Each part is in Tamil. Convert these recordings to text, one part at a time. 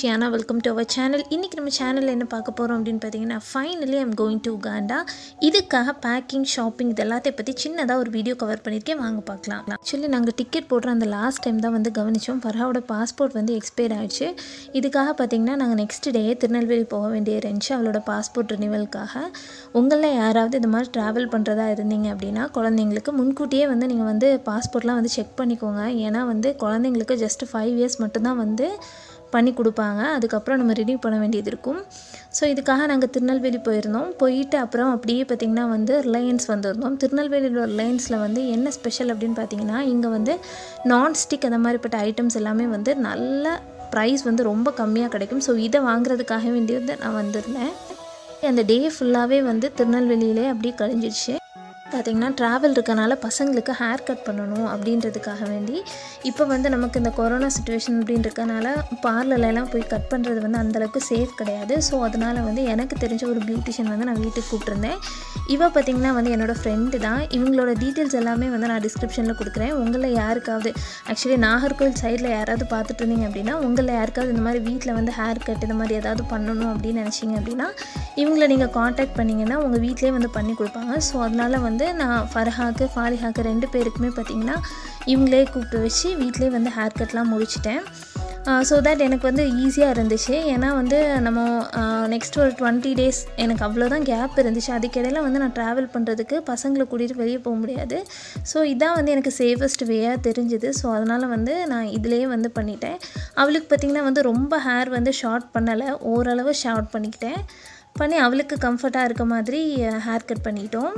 Shiyana welcome to our channel இன்றைக்கி நம்ம சேனலில் என்ன பார்க்க போகிறோம் அப்படின்னு பார்த்தீங்கன்னா finally I'm going to Uganda இதுக்காக பேக்கிங் ஷாப்பிங் இது எல்லாத்தையும் பற்றி சின்னதாக ஒரு வீடியோ கவர் பண்ணியிருக்கேன் வாங்க பார்க்கலாம் ஆக்சுவலி நாங்கள் டிக்கெட் போடுற அந்த லாஸ்ட் டைம் தான் வந்து கவனித்தோம் ஃபர்ஹாவோட பாஸ்போர்ட் வந்து எக்ஸ்பயர் ஆயிடுச்சு இதுக்காக பார்த்தீங்கன்னா நாங்கள் நெக்ஸ்ட் டே திருநெல்வேலி போக வேண்டிய இருந்துச்சு அவளோட பாஸ்போர்ட் ரினிவலுக்காக உங்களில் யாராவது இது மாதிரி ட்ராவல் பண்ணுறதா இருந்தீங்க அப்படின்னா குழந்தைங்களுக்கு முன்கூட்டியே வந்து நீங்கள் வந்து பாஸ்போர்ட்லாம் வந்து செக் பண்ணிக்கோங்க ஏன்னா வந்து குழந்தைங்களுக்கு ஜஸ்ட் ஃபைவ் இயர்ஸ் மட்டும்தான் வந்து பண்ணி கொடுப்பாங்க அதுக்கப்புறம் நம்ம ரினியூ பண்ண வேண்டியது இருக்கும் ஸோ இதுக்காக நாங்கள் திருநெல்வேலி போயிருந்தோம் போயிட்டு அப்புறம் அப்படியே பார்த்திங்கன்னா வந்து ரிலையன்ஸ் வந்திருந்தோம் திருநெல்வேலியில் ரிலையன்ஸில் வந்து என்ன ஸ்பெஷல் அப்படின்னு பார்த்தீங்கன்னா இங்கே வந்து நான்ஸ்டிக் அந்த மாதிரிப்பட்ட ஐட்டம்ஸ் எல்லாமே வந்து நல்ல ப்ரைஸ் வந்து ரொம்ப கம்மியாக கிடைக்கும் ஸோ இதை வாங்குறதுக்காக வேண்டியது நான் வந்திருந்தேன் அந்த டே ஃபுல்லாகவே வந்து திருநெல்வேலியிலே அப்படியே கழிஞ்சிடுச்சு பார்த்திங்கன்னா ட்ராவல் இருக்கனால பசங்களுக்கு ஹேர் கட் பண்ணணும் அப்படின்றதுக்காக வேண்டி இப்போ வந்து நமக்கு இந்த கொரோனா சுச்சுவேஷன் அப்படின்னு இருக்கனால பார்லர்லலாம் போய் கட் பண்ணுறது வந்து அந்தளவுக்கு சேஃப் கிடையாது ஸோ அதனால் வந்து எனக்கு தெரிஞ்ச ஒரு பியூட்டிஷியன் வந்து நான் வீட்டுக்கு கூப்பிட்ருந்தேன் இவ பார்த்திங்கன்னா வந்து என்னோடய ஃப்ரெண்டு தான் இவங்களோட டீட்டெயில்ஸ் எல்லாமே வந்து நான் டிஸ்கிரிப்ஷனில் கொடுக்குறேன் உங்களில் யாருக்காவது ஆக்சுவலி நாகர்கோவில் சைடில் யாராவது பார்த்துட்டு இருந்தீங்க அப்படின்னா உங்களில் யாருக்காவது இந்த மாதிரி வீட்டில் வந்து ஹேர் கட் இந்த மாதிரி ஏதாவது பண்ணணும் அப்படின்னு நினச்சிங்க அப்படின்னா இவங்கள நீங்கள் காண்டாக்ட் பண்ணிங்கன்னா உங்கள் வீட்டிலே வந்து பண்ணி கொடுப்பாங்க ஸோ அதனால் வந்து நான் ஃபர்ஹாக்கு ஃபாலிஹாக்கு ரெண்டு பேருக்குமே பார்த்திங்கன்னா இவங்களே கூப்பிட்டு வச்சு வீட்டிலே வந்து ஹேர் கட்லாம் முடிச்சிட்டேன் ஸோ தட் எனக்கு வந்து ஈஸியாக இருந்துச்சு ஏன்னா வந்து நம்ம நெக்ஸ்ட் ஒரு டுவெண்ட்டி டேஸ் எனக்கு அவ்வளோதான் கேப் இருந்துச்சு அதுக்கிடையில் வந்து நான் ட்ராவல் பண்ணுறதுக்கு பசங்களை கூட்டிகிட்டு வெளியே போக முடியாது ஸோ இதான் வந்து எனக்கு சேஃபஸ்ட் வேயாக தெரிஞ்சுது ஸோ அதனால் வந்து நான் இதிலேயே வந்து பண்ணிட்டேன் அவளுக்கு பார்த்திங்கன்னா வந்து ரொம்ப ஹேர் வந்து ஷார்ட் பண்ணலை ஓரளவு ஷார்ட் பண்ணிக்கிட்டேன் பண்ணி அவளுக்கு கம்ஃபர்ட்டாக இருக்க மாதிரி ஹேர் கட் பண்ணிட்டோம்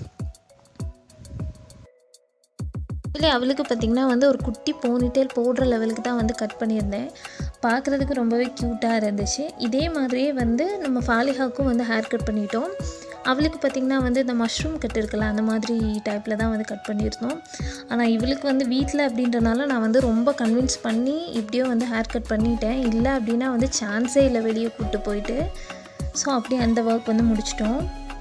இல்லை அவளுக்கு பார்த்திங்கன்னா வந்து ஒரு குட்டி போனிட்டேல் போடுற லெவலுக்கு தான் வந்து கட் பண்ணியிருந்தேன் பார்க்குறதுக்கு ரொம்பவே க்யூட்டாக இருந்துச்சு இதே மாதிரியே வந்து நம்ம ஃபாலிஹாக்கும் வந்து ஹேர் கட் பண்ணிட்டோம் அவளுக்கு பார்த்திங்கன்னா வந்து இந்த மஷ்ரூம் கட் இருக்குல்ல அந்த மாதிரி டைப்பில் தான் வந்து கட் பண்ணியிருந்தோம் ஆனால் இவளுக்கு வந்து வீட்டில் அப்படின்றனால நான் வந்து ரொம்ப கன்வின்ஸ் பண்ணி இப்படியோ வந்து ஹேர் கட் பண்ணிட்டேன் இல்லை அப்படின்னா வந்து சான்ஸே இல்லை வெளியே கூப்பிட்டு போயிட்டு ஸோ அப்படியே அந்த ஒர்க் வந்து முடிச்சிட்டோம்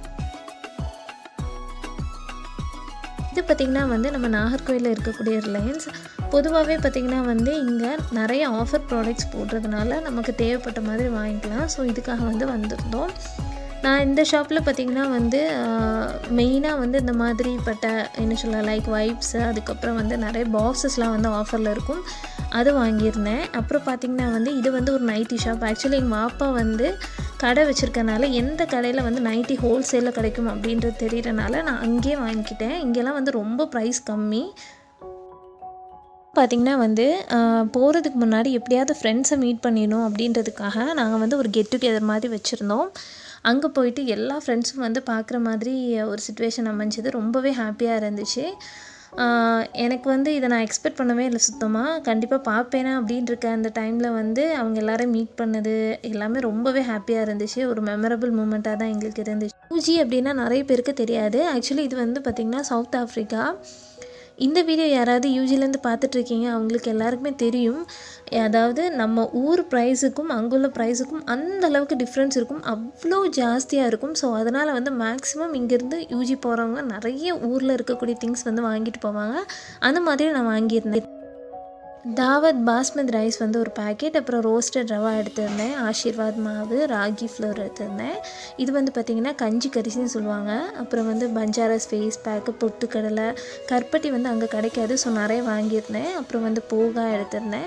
இது பார்த்திங்கன்னா வந்து நம்ம நாகர்கோயிலில் இருக்கக்கூடிய ரிலையன்ஸ் பொதுவாகவே பார்த்திங்கன்னா வந்து இங்கே நிறைய ஆஃபர் ப்ராடக்ட்ஸ் போடுறதுனால நமக்கு தேவைப்பட்ட மாதிரி வாங்கிக்கலாம் ஸோ இதுக்காக வந்து வந்திருந்தோம் நான் இந்த ஷாப்பில் பார்த்திங்கன்னா வந்து மெயினாக வந்து இந்த மாதிரிப்பட்ட என்ன சொல்ல லைக் வைப்ஸு அதுக்கப்புறம் வந்து நிறைய பாக்ஸஸ்லாம் வந்து ஆஃபரில் இருக்கும் அது வாங்கியிருந்தேன் அப்புறம் பார்த்திங்கன்னா வந்து இது வந்து ஒரு நைட்டி ஷாப் ஆக்சுவலி எங்கள் மாப்பா வந்து கடை வச்சுருக்கனால எந்த கடையில் வந்து நைட்டி ஹோல்சேலில் கிடைக்கும் அப்படின்றது தெரியறனால நான் அங்கேயே வாங்கிக்கிட்டேன் இங்கெல்லாம் வந்து ரொம்ப ப்ரைஸ் கம்மி பார்த்திங்கன்னா வந்து போகிறதுக்கு முன்னாடி எப்படியாவது ஃப்ரெண்ட்ஸை மீட் பண்ணிடணும் அப்படின்றதுக்காக நாங்கள் வந்து ஒரு கெட் டுகெதர் மாதிரி வச்சுருந்தோம் அங்கே போயிட்டு எல்லா ஃப்ரெண்ட்ஸும் வந்து பார்க்குற மாதிரி ஒரு சுச்சுவேஷன் அமைஞ்சது ரொம்பவே ஹாப்பியாக இருந்துச்சு எனக்கு வந்து இதை நான் எக்ஸ்பெக்ட் பண்ணவே இல்லை சுத்தமாக கண்டிப்பாக பார்ப்பேனா அப்படின்ட்டு இருக்க அந்த டைமில் வந்து அவங்க எல்லோரும் மீட் பண்ணது எல்லாமே ரொம்பவே ஹாப்பியாக இருந்துச்சு ஒரு மெமரபிள் மூமெண்ட்டாக தான் எங்களுக்கு இருந்துச்சு யூஜி அப்படின்னா நிறைய பேருக்கு தெரியாது ஆக்சுவலி இது வந்து பார்த்திங்கன்னா சவுத் ஆஃப்ரிக்கா இந்த வீடியோ யாராவது யூஜிலேருந்து பார்த்துட்ருக்கீங்க அவங்களுக்கு எல்லாருக்குமே தெரியும் அதாவது நம்ம ஊர் ப்ரைஸுக்கும் அங்குள்ள ப்ரைஸுக்கும் அந்த அளவுக்கு டிஃப்ரென்ஸ் இருக்கும் அவ்வளோ ஜாஸ்தியாக இருக்கும் ஸோ அதனால் வந்து மேக்ஸிமம் இங்கேருந்து யூஜி போகிறவங்க நிறைய ஊரில் இருக்கக்கூடிய திங்ஸ் வந்து வாங்கிட்டு போவாங்க அந்த மாதிரி நான் வாங்கியிருந்தேன் தாவத் பாஸ்மதி ரைஸ் வந்து ஒரு பேக்கெட் அப்புறம் ரோஸ்டட் ரவா எடுத்திருந்தேன் ஆஷீர்வாத் மாவு ராகி ஃப்ளோர் எடுத்திருந்தேன் இது வந்து பார்த்திங்கன்னா கஞ்சி கரிசின்னு சொல்லுவாங்க அப்புறம் வந்து பஞ்சாரஸ் ஃபேஸ் பேக்கு பொட்டுக்கடலை கருப்பட்டி வந்து அங்கே கிடைக்காது ஸோ நிறைய வாங்கியிருந்தேன் அப்புறம் வந்து போகா எடுத்திருந்தேன்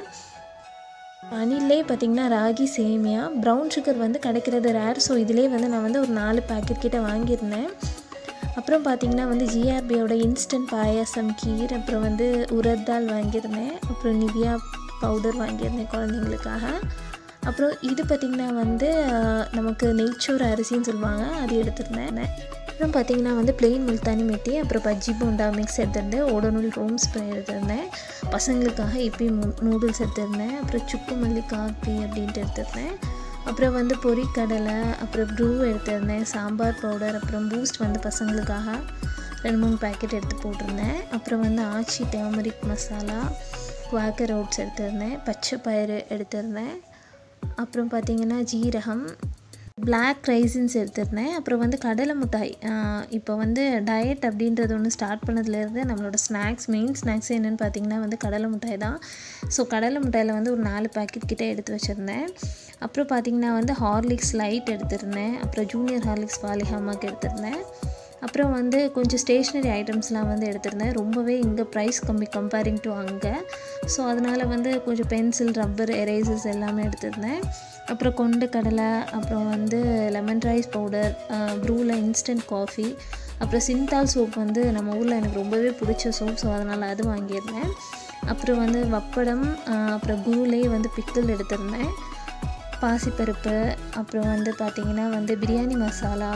அணிலே பார்த்திங்கன்னா ராகி சேமியா ப்ரௌன் சுகர் வந்து கிடைக்கிறது ரேர் ஸோ இதிலே வந்து நான் வந்து ஒரு நாலு பேக்கெட் கிட்ட வாங்கியிருந்தேன் அப்புறம் பார்த்திங்கன்னா வந்து ஜிஆர்பியோட இன்ஸ்டன்ட் பாயாசம் கீர் அப்புறம் வந்து உரத்தால் வாங்கியிருந்தேன் அப்புறம் நிவியா பவுடர் வாங்கியிருந்தேன் குழந்தைங்களுக்காக அப்புறம் இது பார்த்திங்கன்னா வந்து நமக்கு நெய்ச்சோறு அரிசின்னு சொல்லுவாங்க அது எடுத்திருந்தேன் அப்புறம் பார்த்திங்கன்னா வந்து பிளெயின் முல்தானி மெட்டி அப்புறம் பஜ்ஜி போண்டா மிக்ஸ் எடுத்திருந்தேன் ஓடனூல் ரோம் ஸ்ப்ரே எடுத்திருந்தேன் பசங்களுக்காக இப்பயும் நூடுல்ஸ் எடுத்திருந்தேன் அப்புறம் சுக்கு மல்லி காப்பி அப்படின்ட்டு எடுத்திருந்தேன் அப்புறம் வந்து பொரிக்கடலை அப்புறம் ப்ரூ எடுத்திருந்தேன் சாம்பார் பவுடர் அப்புறம் பூஸ்ட் வந்து பசங்களுக்காக ரெண்டு மூணு பேக்கெட் எடுத்து போட்டிருந்தேன் அப்புறம் வந்து Aachi turmeric masala Quaker oats எடுத்திருந்தேன் பச்சை பயிறு எடுத்திருந்தேன் அப்புறம் பார்த்திங்கன்னா ஜீரகம் பிளாக் ரைசின்ஸ் எடுத்திருந்தேன் அப்புறம் வந்து கடலை மிட்டாய் இப்போ வந்து டயட் அப்படின்றது ஒன்று ஸ்டார்ட் பண்ணதுலேருந்து நம்மளோட ஸ்நாக்ஸ் மெயின் ஸ்நாக்ஸ் என்னென்னு பார்த்தீங்கன்னா வந்து கடலை மிட்டாய் தான் ஸோ கடலை மிட்டாயில் வந்து ஒரு நாலு பேக்கெட் கிட்டே எடுத்து வச்சுருந்தேன் அப்புறம் பார்த்திங்கன்னா வந்து ஹார்லிக்ஸ் லைட் எடுத்திருந்தேன் அப்புறம் ஜூனியர் ஹார்லிக்ஸ் பாலிஹாமாக்கு எடுத்திருந்தேன் அப்புறம் வந்து கொஞ்சம் ஸ்டேஷ்னரி ஐட்டம்ஸ்லாம் வந்து எடுத்திருந்தேன் ரொம்பவே இங்கே ப்ரைஸ் கம்மி கம்பேரிங் டு அங்கே ஸோ அதனால் வந்து கொஞ்சம் பென்சில் ரப்பர் எரேசர்ஸ் எல்லாமே எடுத்திருந்தேன் அப்புறம் கொண்டு கடலை அப்புறம் வந்து லெமன் ரைஸ் பவுடர் ப்ரூவில் இன்ஸ்டன்ட் காஃபி அப்புறம் சிந்தால் சோப் வந்து நம்ம ஊரில் எனக்கு ரொம்பவே பிடிச்ச சோப் ஸோ அதனால் அது வாங்கியிருந்தேன் அப்புறம் வந்து வப்படம் அப்புறம் குருலே வந்து பிக்கிள் எடுத்திருந்தேன் பாசிப்பருப்பு அப்புறம் வந்து பார்த்திங்கன்னா வந்து biryani masala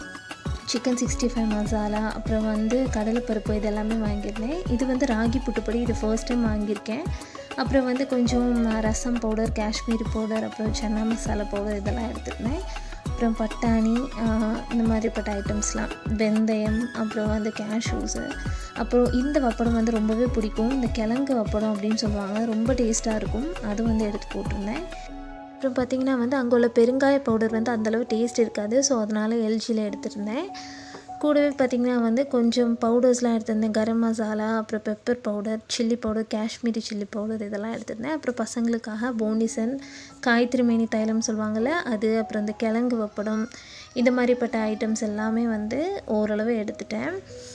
chicken sixty five masala அப்புறம் வந்து கடலைப்பருப்பு இதெல்லாமே வாங்கியிருந்தேன் இது வந்து ராகி புட்டுப்படி இது ஃபர்ஸ்ட் டைம் வாங்கியிருக்கேன் அப்புறம் வந்து கொஞ்சம் ரசம் பவுடர் காஷ்மீரி பவுடர் அப்புறம் சன்னா மசாலா பவுடர் இதெல்லாம் எடுத்துருந்தேன் அப்புறம் பட்டாணி இந்த மாதிரிப்பட்ட ஐட்டம்ஸ்லாம் வெந்தயம் அப்புறம் வந்து கேஷ்யூஸு அப்புறம் இந்த வப்படம் வந்து ரொம்பவே பிடிக்கும் இந்த கிழங்கு வப்படம் அப்படின்னு சொல்லுவாங்க ரொம்ப டேஸ்ட்டாக இருக்கும் அது வந்து எடுத்து போட்டிருந்தேன் அப்புறம் பார்த்திங்கன்னா வந்து அங்கே உள்ள பெருங்காய பவுடர் வந்து அந்தளவு டேஸ்ட் இருக்காது ஸோ அதனால் எல்ஜியில் எடுத்திருந்தேன் கூடவே பார்த்திங்கன்னா வந்து கொஞ்சம் பவுடர்ஸ்லாம் எடுத்திருந்தேன் கரம் மசாலா அப்புறம் pepper powder chilli powder Kashmiri chilli powder இதெல்லாம் எடுத்திருந்தேன் அப்புறம் பசங்களுக்காக போனிசன் காய்த்திருமேனி தைலம் சொல்லுவாங்கள்ல அது அப்புறம் இந்த கிழங்கு வப்படம் இந்த மாதிரிப்பட்ட ஐட்டம்ஸ் எல்லாமே வந்து ஓரளவு எடுத்துட்டேன்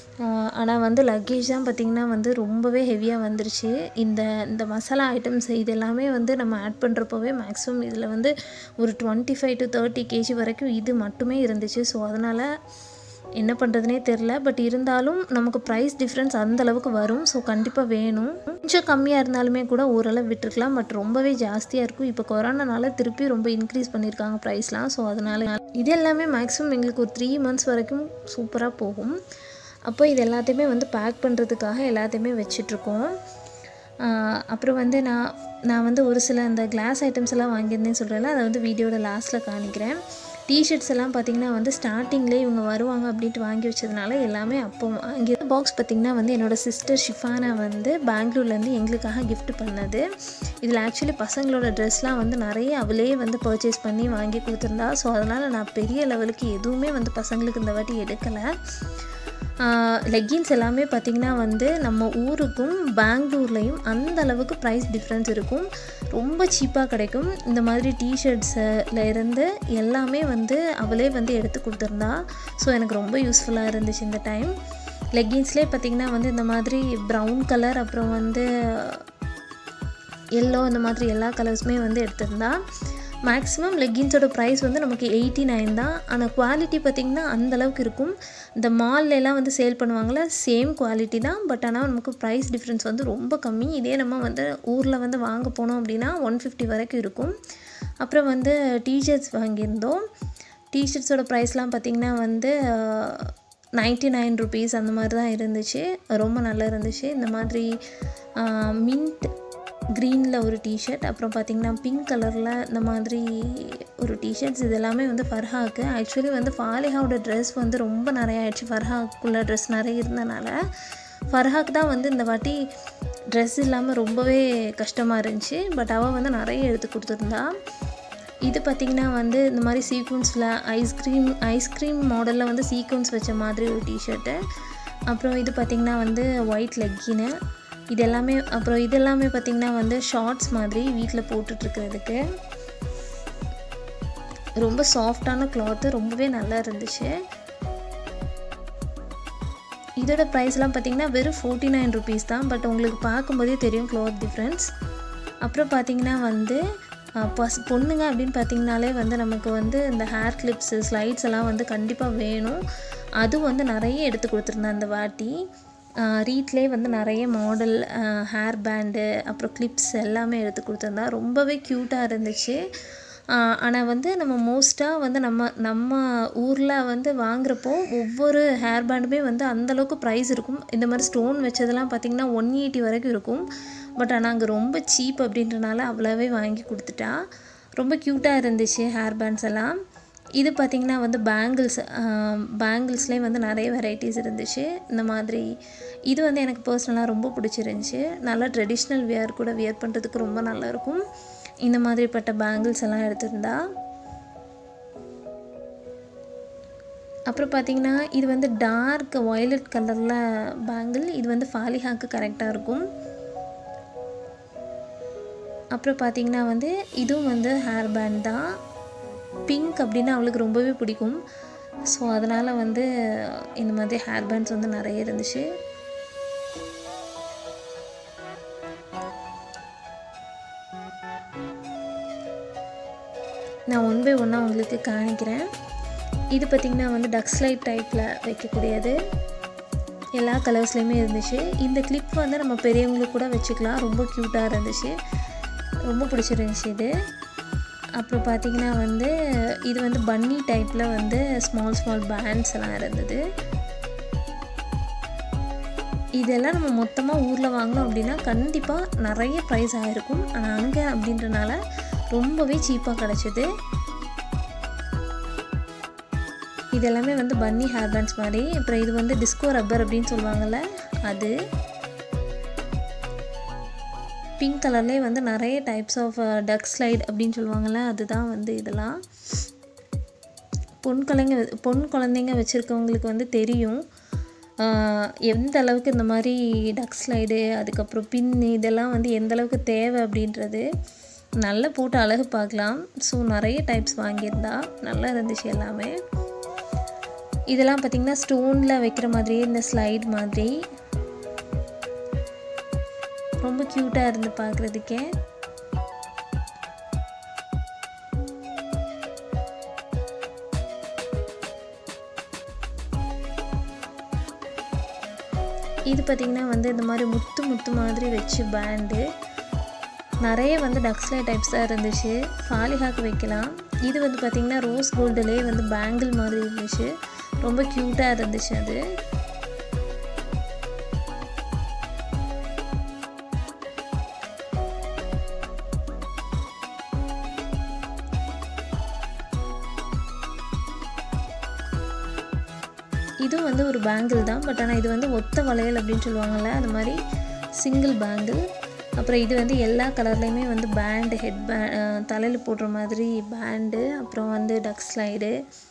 ஆனால் வந்து லக்கேஜ் தான் பார்த்திங்கன்னா வந்து ரொம்பவே ஹெவியாக வந்துருச்சு இந்த இந்த மசாலா ஐட்டம்ஸ் இது எல்லாமே வந்து நம்ம ஆட் பண்ணுறப்போவே மேக்ஸிமம் இதில் வந்து ஒரு twenty five to thirty KG வரைக்கும் இது மட்டுமே இருந்துச்சு ஸோ அதனால் என்ன பண்ணுறதுனே தெரில பட் இருந்தாலும் நமக்கு ப்ரைஸ் டிஃப்ரென்ஸ் அந்த அளவுக்கு வரும் ஸோ கண்டிப்பாக வேணும் கொஞ்சம் கம்மியாக இருந்தாலுமே கூட ஓரளவு விட்டுருக்கலாம் பட் ரொம்பவே ஜாஸ்தியாக இருக்கும் இப்போ கொரோனானால திருப்பி ரொம்ப இன்க்ரீஸ் பண்ணியிருக்காங்க ப்ரைஸ்லாம் ஸோ அதனால் இது எல்லாமே மேக்ஸிமம் எங்களுக்கு ஒரு த்ரீ மந்த்ஸ் வரைக்கும் சூப்பராக போகும் அப்போ இது எல்லாத்தையுமே வந்து பேக் பண்ணுறதுக்காக எல்லாத்தையுமே வச்சிட்ருக்கோம் அப்புறம் வந்து நான் நான் வந்து ஒரு சில அந்த கிளாஸ் ஐட்டம்ஸ் எல்லாம் வாங்கியிருந்தேன்னு சொல்கிறேன்ல அதை வந்து வீடியோட லாஸ்ட்டில் காணிக்கிறேன் டிஷர்ட்ஸ் எல்லாம் பார்த்திங்கன்னா வந்து ஸ்டார்டிங்லேயே இவங்க வருவாங்க அப்படின்ட்டு வாங்கி வச்சதுனால எல்லாமே அப்போ வாங்கி பாக்ஸ் பார்த்திங்கன்னா வந்து என்னோடய சிஸ்டர் ஷிஃபானா வந்து பெங்களூர்லேருந்து எங்களுக்காக கிஃப்ட் பண்ணது இதில் ஆக்சுவலி பசங்களோட ட்ரெஸ்லாம் வந்து நிறைய அவளே வந்து பர்ச்சேஸ் பண்ணி வாங்கி கொடுத்துருந்தா ஸோ அதனால் நான் பெரிய லெவலுக்கு எதுவுமே வந்து பசங்களுக்கு இந்த வாட்டி எடுக்கலை லெக்கின்ஸ் எல்லாமே பார்த்திங்கன்னா வந்து நம்ம ஊருக்கும் பெங்களூர்லேயும் அந்த அளவுக்கு ப்ரைஸ் டிஃப்ரென்ஸ் இருக்கும் ரொம்ப சீப்பாக கிடைக்கும் இந்த மாதிரி டிஷர்ட்ஸில் இருந்து எல்லாமே வந்து அவளே வந்து எடுத்து கொடுத்துருந்தா ஸோ எனக்கு ரொம்ப யூஸ்ஃபுல்லாக இருந்துச்சு இந்த டைம் லெக்கின்ஸ்லேயே பார்த்திங்கன்னா வந்து இந்த மாதிரி ப்ரௌன் கலர் அப்புறம் வந்து எல்லோ இந்த மாதிரி எல்லா கலர்ஸுமே வந்து எடுத்திருந்தா மேக்ஸிமம் லெக்கின்ஸோட ப்ரைஸ் வந்து நமக்கு எயிட்டி நைன் தான் ஆனால் குவாலிட்டி பார்த்திங்கன்னா அந்தளவுக்கு இருக்கும் இந்த மால்லலாம் வந்து சேல் பண்ணுவாங்களே சேம் குவாலிட்டி தான் பட் ஆனால் நமக்கு ப்ரைஸ் டிஃப்ரென்ஸ் வந்து ரொம்ப கம்மி இதே நம்ம வந்து ஊரில் வந்து வாங்க போனோம் அப்படின்னா ஒன் ஃபிஃப்டி வரைக்கும் இருக்கும் அப்புறம் வந்து டிஷர்ட்ஸ் வாங்கியிருந்தோம் டிஷர்ட்ஸோட ப்ரைஸ்லாம் பார்த்திங்கன்னா வந்து நைன்ட்டி நைன் ருபீஸ் அந்த மாதிரி தான் இருந்துச்சு ரொம்ப நல்லா இருந்துச்சு இந்த மாதிரி மின்ட் க்ரீனில் ஒரு டிஷர்ட் அப்புறம் பார்த்திங்கன்னா பிங்க் கலரில் இந்த மாதிரி ஒரு டிஷர்ட்ஸ் இது எல்லாமே வந்து ஃபர்ஹாக்கு ஆக்சுவலி வந்து ஃபாலிஹாவோட ட்ரெஸ் வந்து ரொம்ப நிறைய ஆயிடுச்சு ஃபர்ஹாக்குள்ள ட்ரெஸ் நிறைய இருந்தனால ஃபர்ஹாக்கு தான் வந்து இந்த வாட்டி ட்ரெஸ் இல்லாமல் ரொம்பவே கஷ்டமாக இருந்துச்சு பட் அவள் வந்து நிறைய எடுத்து கொடுத்துருந்தா இது பார்த்திங்கன்னா வந்து இந்த மாதிரி சீக்வன்ஸில் ஐஸ்கிரீம் ஐஸ்கிரீம் மாடலில் வந்து சீக்வன்ஸ் வச்ச மாதிரி ஒரு டிஷர்ட்டு அப்புறம் இது பார்த்திங்கன்னா வந்து ஒயிட் லெக்கின்னு இது எல்லாமே அப்புறம் இது எல்லாமே பார்த்திங்கன்னா வந்து ஷார்ட்ஸ் மாதிரி வீட்டில் போட்டுட்ருக்கிறதுக்கு ரொம்ப சாஃப்டான கிளாத்து ரொம்பவே நல்லா இருந்துச்சு இதோட ப்ரைஸ்லாம் பார்த்திங்கன்னா வெறும் ஃபோர்ட்டி நைன் ருபீஸ் தான் பட் உங்களுக்கு பார்க்கும்போதே தெரியும் க்ளாத் டிஃப்ரென்ஸ் அப்புறம் பார்த்திங்கன்னா வந்து பஸ் பொண்ணுங்க அப்படின்னு பார்த்திங்கனாலே வந்து நமக்கு வந்து இந்த ஹேர் கிளிப்ஸு ஸ்லைட்ஸ் எல்லாம் வந்து கண்டிப்பாக வேணும் அதுவும் வந்து நிறைய எடுத்து கொடுத்துருந்தேன் அந்த வாட்டி ரீட்லேயே வந்து நிறைய மாடல் ஹேர் பேண்டு அப்புறம் கிளிப்ஸ் எல்லாமே எடுத்து கொடுத்துருந்தா ரொம்பவே க்யூட்டாக இருந்துச்சு ஆனால் வந்து நம்ம மோஸ்ட்டாக வந்து நம்ம நம்ம ஊரில் வந்து வாங்குறப்போ ஒவ்வொரு ஹேர் பேண்டுமே வந்து அந்தளவுக்கு ப்ரைஸ் இருக்கும் இந்த மாதிரி ஸ்டோன் வச்சதெல்லாம் பார்த்திங்கன்னா ஒன் எயிட்டி வரைக்கும் இருக்கும் பட் ஆனால் அங்கே ரொம்ப சீப் அப்படின்றனால அவ்வளோவே வாங்கி கொடுத்துட்டா ரொம்ப க்யூட்டாக இருந்துச்சு ஹேர் பேண்ட்ஸ் எல்லாம் இது பார்த்திங்கன்னா வந்து பேங்கிள்ஸ் பேங்கிள்ஸ்லேயே வந்து நிறைய வெரைட்டிஸ் இருந்துச்சு இந்த மாதிரி இது வந்து எனக்கு பர்சனலாக ரொம்ப பிடிச்சிருந்துச்சி நல்லா ட்ரெடிஷ்னல் வியர் கூட வியர் பண்ணுறதுக்கு ரொம்ப நல்லாயிருக்கும் இந்த மாதிரிப்பட்ட பேங்கிள்ஸ் எல்லாம் எடுத்திருந்தா அப்புறம் பார்த்தீங்கன்னா இது வந்து டார்க் வயலட் கலரில் பேங்கிள் இது வந்து ஃபாலிஹாக்கு கரெக்டாக இருக்கும் அப்புறம் பார்த்தீங்கன்னா வந்து இதுவும் வந்து ஹேர் பேண்ட் தான் பிங்க் அப்படின்னா அவளுக்கு ரொம்பவே பிடிக்கும் ஸோ அதனால் வந்து இந்த மாதிரி ஹேர் பேண்ட்ஸ் வந்து நிறைய இருந்துச்சு நான் ஒன் பை ஒன்னாக உங்களுக்கு காணிக்கிறேன் இது பார்த்திங்கன்னா வந்து டக்ஸ் லைட் டைப்பில் வைக்கக்கூடியது எல்லா கலர்ஸ்லேயுமே இருந்துச்சு இந்த கிளிப் வந்து நம்ம பெரியவங்களுக்கு கூட வச்சுக்கலாம் ரொம்ப க்யூட்டாக இருந்துச்சு ரொம்ப பிடிச்சிருந்துச்சு இது அப்புறம் பார்த்திங்கன்னா வந்து இது வந்து பன்னி டைப்பில் வந்து ஸ்மால் ஸ்மால் பேண்ட்ஸ் எல்லாம் இருந்தது இதெல்லாம் நம்ம மொத்தமாக ஊரில் வாங்கினோம் அப்படின்னா கண்டிப்பாக நிறைய ப்ரைஸ் ஆகிருக்கும் ஆனால் அங்கே அப்படின்றனால ரொம்பவே சீப்பாக கிடச்சிது இது எல்லாமே வந்து பன்னி ஹேர் பேண்ட்ஸ் மாதிரி அப்புறம் இது வந்து டிஸ்கோ ரப்பர் அப்படின்னு சொல்லுவாங்கள்ல அது பிங்க் கலர்லேயே வந்து நிறைய டைப்ஸ் ஆஃப் டக் ஸ்லைட் அப்படின்னு சொல்லுவாங்கள்ல அதுதான் வந்து இதெல்லாம் பொன் குழந்தைங்க பொன் குழந்தைங்க வச்சுருக்கவங்களுக்கு வந்து தெரியும் எந்த அளவுக்கு இந்த மாதிரி டக் ஸ்லைடு அதுக்கப்புறம் பின்னு இதெல்லாம் வந்து எந்த அளவுக்கு தேவை அப்படின்றது நல்லா போட்டு அழகு பார்க்கலாம் ஸோ நிறைய டைப்ஸ் வாங்கியிருந்தா நல்லா இருந்துச்சு எல்லாமே இதெல்லாம் பார்த்திங்கன்னா ஸ்டோனில் வைக்கிற மாதிரியே இந்த ஸ்லைட் மாதிரி ரொம்ப க்யூட்டாக இருந்து பார்க்குறதுக்கே இது பார்த்திங்கன்னா வந்து இந்த மாதிரி முத்து முத்து மாதிரி வச்சு பேண்டு நிறைய வந்து டக்ஸ்லை டைப்ஸ் தான் இருந்துச்சு ஃபாலிஹாக்கு வைக்கலாம் இது வந்து பார்த்திங்கன்னா ரோஸ் கோல்டுலேயே வந்து பேங்கிள் மாதிரி இருந்துச்சு ரொம்ப க்யூட்டாக இருந்துச்சு அது இதுவும் வந்து ஒரு பேங்கிள் தான் பட் ஆனால் இது வந்து ஒத்த வளையல் அப்படின்னு சொல்லுவாங்கள்ல அது மாதிரி சிங்கிள் பேங்கிள் அப்புறம் இது வந்து எல்லா கலர்லேயுமே வந்து பேண்டு ஹெட் பே தலையில் போடுற மாதிரி பேண்டு அப்புறம் வந்து டக் ஸ்லைடு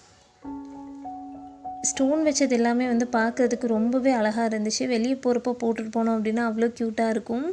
ஸ்டோன் வச்சது எல்லாமே வந்து பார்க்குறதுக்கு ரொம்பவே அழகாக இருந்துச்சு வெளியே போகிறப்போ போட்டுட்டு போனோம் அப்படின்னா அவ்வளோ க்யூட்டாக இருக்கும்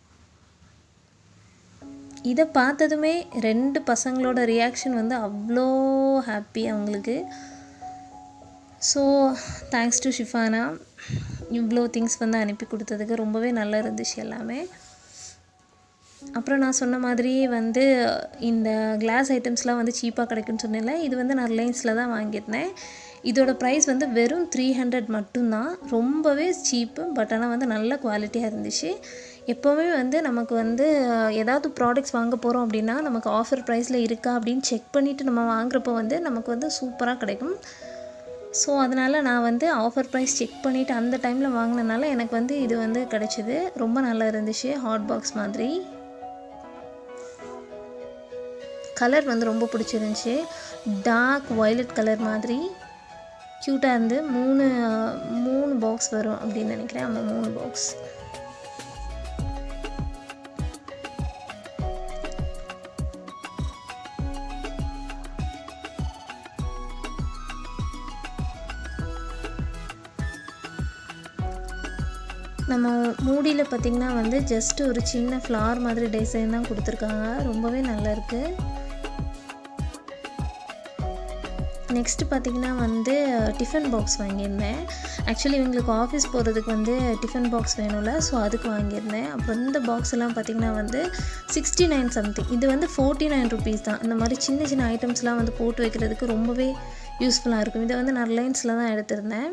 இதை பார்த்ததுமே ரெண்டு பசங்களோட ரியாக்ஷன் வந்து அவ்வளோ ஹாப்பி அவங்களுக்கு ஸோ தேங்க்ஸ் டு ஷிஃபானா இவ்வளோ திங்ஸ் வந்து அனுப்பி கொடுத்ததுக்கு ரொம்பவே நல்லா இருந்துச்சு எல்லாமே அப்புறம் நான் சொன்ன மாதிரியே வந்து இந்த கிளாஸ் ஐட்டம்ஸ்லாம் வந்து சீப்பாக கிடைக்குன்னு சொன்னேன்ல இது வந்து நான் ரிலையன்ஸில் தான் வாங்கியிருந்தேன் இதோட ப்ரைஸ் வந்து வெறும் த்ரீ ஹண்ட்ரட் மட்டும்தான் ரொம்பவே சீப்பு பட் ஆனால் வந்து நல்ல குவாலிட்டியாக இருந்துச்சு எப்போவுமே வந்து நமக்கு வந்து ஏதாவது ப்ராடக்ட்ஸ் வாங்க போகிறோம் அப்படின்னா நமக்கு ஆஃபர் ப்ரைஸில் இருக்கா அப்படின்னு செக் பண்ணிவிட்டு நம்ம வாங்குறப்போ வந்து நமக்கு வந்து சூப்பராக கிடைக்கும் ஸோ அதனால் நான் வந்து ஆஃபர் ப்ரைஸ் செக் பண்ணிவிட்டு அந்த டைமில் வாங்கினனால எனக்கு வந்து இது வந்து கிடச்சிது ரொம்ப நல்லா இருந்துச்சு ஹாட் பாக்ஸ் மாதிரி கலர் வந்து ரொம்ப பிடிச்சிருந்துச்சி டார்க் வயலட் கலர் மாதிரி க்யூட்டாக இருந்து மூணு மூணு பாக்ஸ் வரும் அப்படின்னு நினைக்கிறேன் ஆமாம் மூணு பாக்ஸ் நம்ம மூடியில் பார்த்திங்கன்னா வந்து ஜஸ்ட் ஒரு சின்ன ஃப்ளார் மாதிரி டிசைன் தான் கொடுத்துருக்காங்க ரொம்பவே நல்லா இருக்குது நெக்ஸ்ட்டு பார்த்திங்கன்னா வந்து டிஃபன் பாக்ஸ் வாங்கியிருந்தேன் ஆக்சுவலி இவங்களுக்கு ஆஃபீஸ் போகிறதுக்கு வந்து டிஃபன் பாக்ஸ் வேணும்ல ஸோ அதுக்கு வாங்கியிருந்தேன் அப்புறம் இந்த பாக்ஸ் எல்லாம் பார்த்திங்கன்னா வந்து சிக்ஸ்டி நைன் சம்திங் இது வந்து ஃபோர்ட்டி நைன் ருபீஸ் தான் இந்த மாதிரி சின்ன சின்ன ஐட்டம்ஸ்லாம் வந்து போட்டு வைக்கிறதுக்கு ரொம்பவே யூஸ்ஃபுல்லாக இருக்கும் இதை வந்து நான் ரிலையன்ஸில் தான் எடுத்திருந்தேன்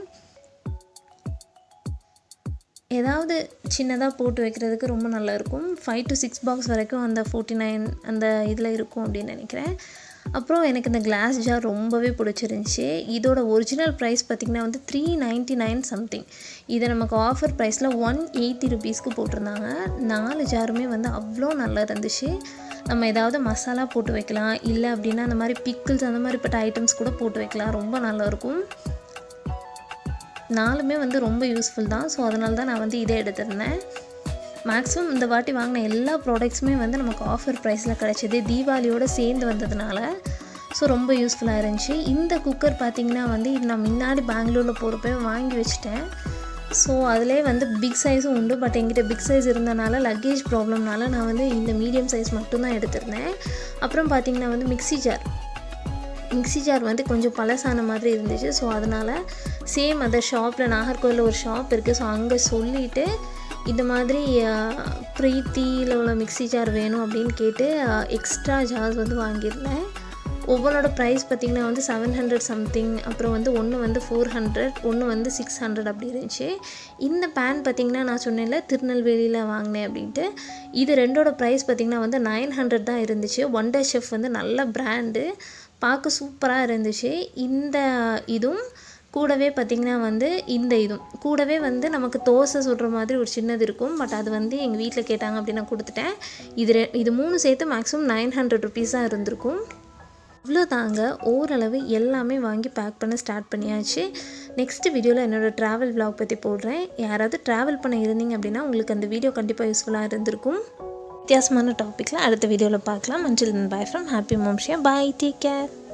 ஏதாவது சின்னதாக போட்டு வைக்கிறதுக்கு ரொம்ப நல்லாயிருக்கும் ஃபைவ் டு சிக்ஸ் பாக்ஸ் வரைக்கும் அந்த ஃபோர்ட்டி நைன் அந்த இதில் இருக்கும் அப்படின்னு நினைக்கிறேன் அப்புறம் எனக்கு இந்த கிளாஸ் ஜார் ரொம்பவே பிடிச்சிருந்துச்சி இதோட ஒரிஜினல் ப்ரைஸ் பார்த்திங்கன்னா வந்து த்ரீ நைன்ட்டி நைன் சம்திங் இதை நமக்கு ஆஃபர் ப்ரைஸில் ஒன் எயிட்டி ருபீஸ்க்கு போட்டிருந்தாங்க நாலு ஜாருமே வந்து அவ்வளோ நல்லா இருந்துச்சு நம்ம ஏதாவது மசாலா போட்டு வைக்கலாம் இல்லை அப்படின்னா அந்த மாதிரி பிக்கிள்ஸ் அந்த மாதிரிப்பட்ட ஐட்டம்ஸ் கூட போட்டு வைக்கலாம் ரொம்ப நல்லாயிருக்கும் நாலுமே வந்து ரொம்ப யூஸ்ஃபுல் தான் ஸோ அதனால தான் நான் வந்து இதே எடுத்திருந்தேன் மேக்ஸிமம் இந்த வாட்டி வாங்கின எல்லா ப்ராடக்ட்ஸுமே வந்து நமக்கு ஆஃபர் ப்ரைஸில் கிடச்சிது தீபாவளியோடு சேர்ந்து வந்ததுனால ஸோ ரொம்ப யூஸ்ஃபுல்லாக இருந்துச்சு இந்த குக்கர் பார்த்திங்கன்னா வந்து இது நான் முன்னாடி பெங்களூரில் போகிறப்ப வாங்கி வச்சுட்டேன் ஸோ அதிலே வந்து பிக் சைஸும் உண்டு பட் என்கிட்ட பிக் சைஸ் இருந்தனால லக்கேஜ் ப்ராப்ளம்னால நான் வந்து இந்த மீடியம் சைஸ் மட்டும்தான் எடுத்திருந்தேன் அப்புறம் பார்த்திங்கன்னா வந்து மிக்ஸி ஜார் மிக்ஸி ஜார் வந்து கொஞ்சம் பழசான மாதிரி இருந்துச்சு ஸோ அதனால் சேம் அந்த ஷாப்பில் நாகர்கோவிலில் ஒரு ஷாப் இருக்குது ஸோ அங்கே சொல்லிவிட்டு இந்த மாதிரி ப்ரீத்தியில் உள்ள மிக்ஸி ஜார் வேணும் அப்படின்னு கேட்டு எக்ஸ்ட்ரா ஜார்ஸ் வந்து வாங்கியிருந்தேன் ஒவ்வொன்றோட ப்ரைஸ் பார்த்திங்கன்னா வந்து செவன் ஹண்ட்ரட் சம்திங் அப்புறம் வந்து ஒன்று வந்து ஃபோர் ஹண்ட்ரட் ஒன்று வந்து சிக்ஸ் ஹண்ட்ரட் அப்படி இருந்துச்சு இந்த பேன் பார்த்திங்கன்னா நான் சொன்னேன்ல திருநெல்வேலியில் வாங்கினேன் அப்படின்ட்டு இது ரெண்டோட ப்ரைஸ் பார்த்திங்கன்னா வந்து நைன் ஹண்ட்ரட் தான் இருந்துச்சு ஒண்டர் ஷெஃப் வந்து நல்ல பிராண்டு பார்க்க சூப்பராக இருந்துச்சு இந்த இதுவும் கூடவே பார்த்திங்கன்னா வந்து இந்த இதுவும் கூடவே வந்து நமக்கு தோசை சுடுற மாதிரி ஒரு சின்னது இருக்கும் பட் அது வந்து எங்கள் வீட்டில் கேட்டாங்க அப்படின்னு நான் கொடுத்துட்டேன் இது ரெ இது மூணு சேர்த்து மேக்ஸிமம் நைன் ஹண்ட்ரட் ருபீஸ் தான் இருந்திருக்கும் இவ்வளோ தாங்க ஓரளவு எல்லாமே வாங்கி பேக் பண்ண ஸ்டார்ட் பண்ணியாச்சு நெக்ஸ்ட் வீடியோவில் என்னோடய ட்ராவல் விலாக் பற்றி போடுறேன் யாராவது ட்ராவல் பண்ண இருந்தீங்க அப்படின்னா உங்களுக்கு அந்த வீடியோ கண்டிப்பாக யூஸ்ஃபுல்லாக இருந்திருக்கும் வித்தியாசமான டாப்பிக்கில் அடுத்த வீடியோவில் பார்க்கலாம் மஞ்சள் பாய் ஃப்ரம் ஹாப்பி மோம்ஷியா பாய் டேக் கேர்